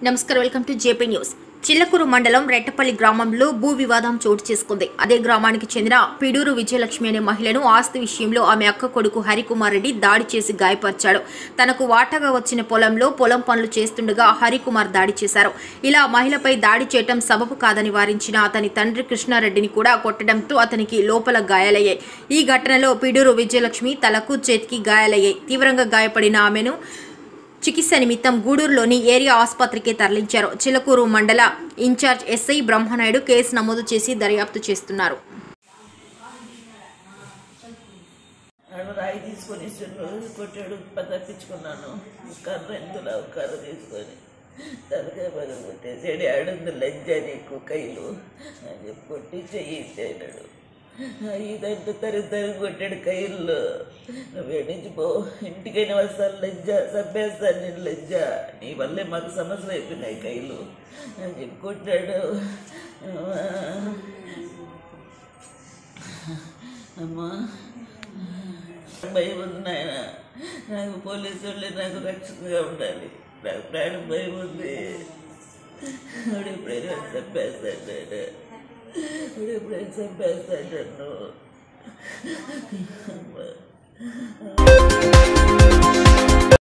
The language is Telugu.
నమస్కారం welcome to JP news Chillakur మండలం రెట్టపల్లి గ్రామంలో భూ వివాదం చోటు చేసుకుంది అదే గ్రామానికి చెందిన పిడూరు విజయలక్ష్మి అనే మహిళను ఆస్తి విషయంలో ఆమె అక్క కొడుకు హరికుమార్ రెడ్డి దాడి చేసి గాయపరిచాడు తనకు వాటాగా వచ్చిన పొలంలో పొలం పనులు చేస్తుండగా హరికుమార్ దాడి చేశారు ఇలా మహిళపై దాడి చేయటం సబబు కాదని వారించిన అతని తండ్రి కృష్ణారెడ్డిని కూడా కొట్టడంతో అతనికి లోపల గాయాలయ్యాయి ఈ ఘటనలో పిడూరు విజయలక్ష్మి తలకు చేతికి గాయాలయ్యాయి తీవ్రంగా గాయపడిన ఆమెను చికిత్స నిమిత్తం గూడూరులోని ఏరియా ఆసుపత్రికి తరలించారు చిలకూరు మండల ఇన్ఛార్జ్ ఎస్ఐ బ్రహ్మనాయుడు కేసు నమోదు చేసి దర్యాప్తు చేస్తున్నారు ఆడు రాయి తీసుకొని రోజు కొట్టాడు తప్పించుకున్నాను కర్ర ఎందులో కర్ర తీసుకొని తలకాయ పగలు కొట్టేసాడు ఆడుంది లజ్జ నీకు కైలు అని చెప్పి కొట్టి చెయ్యి ఇచ్చాడు ఇదంటే తరి తరి కొట్టాడు కైల్లో నువ్వు నుంచి పో ఇంటికైనా వస్తాను లజ్జ చంపేస్తాను నేను లజ్జ నీ వల్లే మాకు సమస్యలు అయిపోయినాయి కైలు అని చెప్పి కొట్టాడు అమ్మా భయం ఉంది నాయన నాకు పోలీసు వాళ్ళే నాకు రక్షణగా ఉండాలి నాకు ప్రాణం భయం ఉంది వాడు ఎప్పుడైనా చంపేస్తాడు నేను వాడు ఎప్పుడైనా చంపేస్తాడు నన్ను అమ్మా